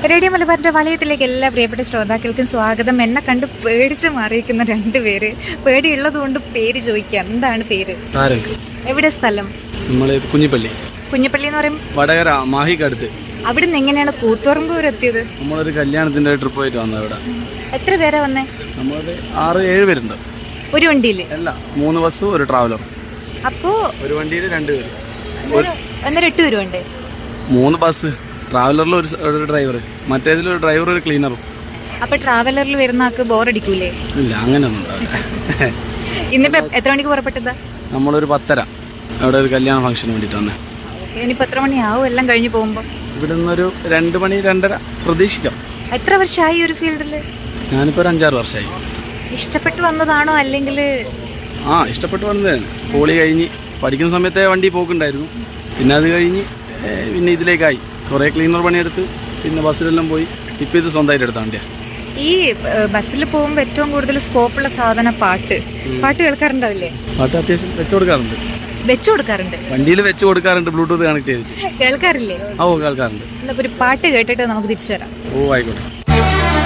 radio മലബാറിന്റെ വലയത്തിലേക്ക് എല്ലാ പ്രിയപ്പെട്ട ശ്രോതാക്കൾക്കും സ്വാഗതം എന്നെ കണ്ട് പേടിച്ച് മാറിയിരിക്കുന്ന രണ്ടുപേര് പേടിയുള്ളത് കൊണ്ട് പേര് ചോദിക്കാം എന്താണ് പേര് സാരംഗ് എവിടെ സ്ഥലം നമ്മൾ കുഞ്ഞിപ്പള്ളി കുഞ്ഞപ്പള്ളി എന്ന് പറയും വടകര മാഹിക്കടുത്ത് അവിടെ നിന്ന് എങ്ങനെയാണ് കൂത്തുറമ്പ് വരെ എത്തിയത് നമ്മളൊരു കല്യാണത്തിൻ്റെ ട്രിപ്പ് പോയിട്ട് വന്നത് ഇവിടെ എത്ര പേരാ വന്നേ നമ്മളൊരു ആറ് ഏഴ് പേരുണ്ട് ഒരു വണ്ടിയിൽ അല്ല മൂന്ന് ബസ്സും ഒരു ട്രാവലർ അപ്പോ ഒരു വണ്ടിയിൽ രണ്ട് പേര് അന്നേരം എട്ട് പേരുണ്ട് മൂന്ന് ബസ് ട്രാവലറിൽ ഒരു സ- ഒരു ഡ്രൈവർ മറ്റേതിൽ ഒരു ഡ്രൈവർ ഒരു ക്ലീനറും അപ്പൊ ട്രാവലറിൽ വരുന്ന ആൾക്ക് ബോറടിക്കൂലേ ഇല്ല അങ്ങനെയൊന്നും ഉണ്ടാവില്ല ഇന്നിപ്പോ എത്ര മണിക്ക് പുറപ്പെട്ടതാ നമ്മളൊരു പത്തര അവിടെ ഒരു കല്യാണ ഫംഗ്ഷന് വേണ്ടിയിട്ട് വന്നേ ഇനിയിപ്പോ എത്ര മണിയാവും എല്ലാം കഴിഞ്ഞ് പോകുമ്പോ ഇവിടെ നിന്നൊരു രണ്ട് മണി രണ്ടര പ്രതീക്ഷിക്കാം എത്ര വർഷമായി ഈ ഒരു ഫീൽഡിൽ ഞാനിപ്പോൾ ഒരു അഞ്ചാറ് വർഷമായി ഇഷ്ടപ്പെട്ട് വന്നതാണോ അല്ലെങ്കിൽ ആ ഇഷ്ടപ്പെട്ട് വന്നതാണ് പോളി കഴിഞ്ഞ് പഠിക്കുന്ന സമയത്തെ വണ്ടി പോക്കുണ്ടായിരുന്നു പിന്നെ അത് കഴിഞ്ഞ് ഏ, പിന്നെ ഇതിലേക്കായി കുറേ ക്ലീനർ പണിയെടുത്ത് പിന്നെ ബസ്സിലെല്ലാം പോയി ഇപ്പം ഇത് സ്വന്തമായിട്ട് എടുത്ത വണ്ടിയാണ് ഈ ബസ്സിൽ പോകുമ്പോൾ ഏറ്റവും കൂടുതൽ സ്കോപ്പുള്ള സാധന പാട്ട് പാട്ട് കേൾക്കാറുണ്ടാവില്ലേ പാട്ട് അത്യാവശ്യം വെച്ച് കൊടുക്കാറുണ്ട് വെച്ചു കൊടുക്കാറുണ്ട് വണ്ടിയിൽ വെച്ച് കൊടുക്കാറുണ്ട് ബ്ലൂടൂത്ത് കണക്ട് ചെയ്തിട്ട് കേൾക്കാറില്ലേ ഓ കേൾക്കാറുണ്ട് എന്നാ ഒരു പാട്ട് കേട്ടിട്ട് നമുക്ക് തിരിച്ചു വരാം ഓ ആയിക്കോട്ടെ